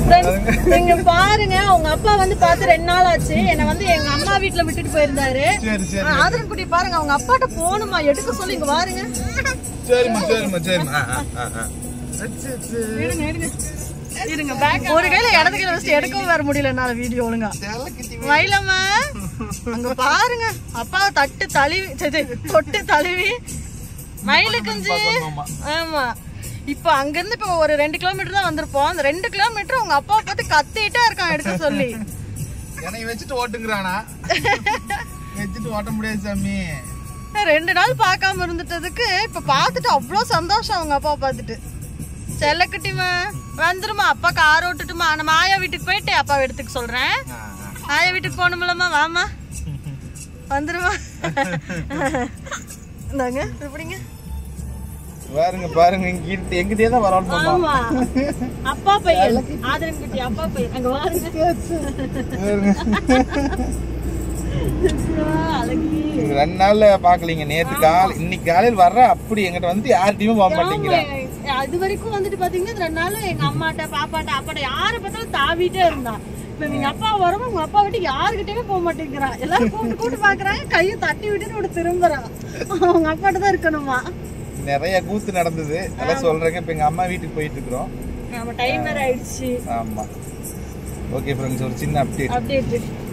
Friends, இங்க பாருங்க உங்க அப்பா வந்து பார்த்து ரெண்டு நாள் ஆச்சு என்ன வந்து எங்க அம்மா வீட்ல விட்டுட்டு போயிருந்தாரு சரி சரி ஆதரன் குட்டி பாருங்க அவங்க அப்பாட்ட போகணுமா எடுக்க சொல்லி இங்க பாருங்க சரிம்மா சரிம்மா சரிம்மா ஆ, ஆ, ஆ, ஆ. எடுங்க எடுங்க இருங்க பேக் ஒரு கையில இடது கையில வச்சு எடுக்கவும் வர முடியல என்னால வீடியோ ஒழுங்கா மயிலம்மா அங்க பாருங்க அப்பா தட்டு தழுவி சே, சே, தொட்டு தழுவி மயிலு குஞ்சு ஆமா இப்போ அங்க இருந்து இப்போ ஒரு ரெண்டு கிலோமீட்டர் தான் வந்திருப்போம் அந்த ரெண்டு கிலோமீட்டர் உங்க அப்பா பார்த்து கத்திட்டே இருக்கான் எடுக்க சொல்லி என்னை வச்சுட்டு ஓட்டுங்கிறானா வச்சுட்டு ஓட்ட முடியாது சாமி ரெண்டு நாள் பார்க்காம இருந்துட்டதுக்கு இப்ப பார்த்துட்டு அவ்வளோ சந்தோஷம் அவங்க அப்பா பார்த்துட்டு செல்லக்குட்டிமா வந்துருமா அப்பா கார் ஓட்டுட்டுமா நம்ம ஆயா வீட்டுக்கு போயிட்டு அப்பாவை எடுத்துக்க சொல்றேன் ஆ, ஆ. ஆயா வீட்டுக்கு போகணுமில்லம்மா வாமா வந்துருமா இந்தாங்க எப்படிங்க பாருங்க பாருங்க இங்க இருந்து எங்கிட்டே தான் வரணும் ஆமா அப்பா பையன் ஆதரன் குட்டி அப்பா பையன் அங்க வாருங்க அழகி இங்க ரெண்டு நாள்ல பாக்கலீங்க நேத்து காலை இன்னைக்கு காலையில் வர்ற அப்படி எங்கிட்ட வந்து யார்கிட்டயும் போக மாட்டேங்கிறா ஆமா, அது வரைக்கும் வந்துட்டு பாத்தீங்கன்னா இந்த ரெண்டு நாள் எங்க அம்மாட்ட பாப்பாட்ட அப்பாட்ட யாரை பார்த்தாலும் தாவிட்டே இருந்தா இப்ப எங்க அப்பா வரவும் உங்க அப்பா விட்டு யாருகிட்டயுமே போக மாட்டேங்கிறா எல்லாரும் கூப்பிட்டு கூப்பிட்டு பாக்குறாங்க கையை தட்டி விட்டுட்டு இப்படி திரும்புறா அவங்க அப்பாட்ட தான் இருக்கணுமா நிறைய கூத்து நடந்தது அதான் சொல்றேங்க இப்ப எங்க அம்மா வீட்டுக்கு போயிட்டு இருக்கிறோம் நம்ம டைம் வேற ஆயிடுச்சு ஆமா ஓகே ஃப்ரெண்ட்ஸ் ஒரு சின்ன அப்டேட் அப்டேட்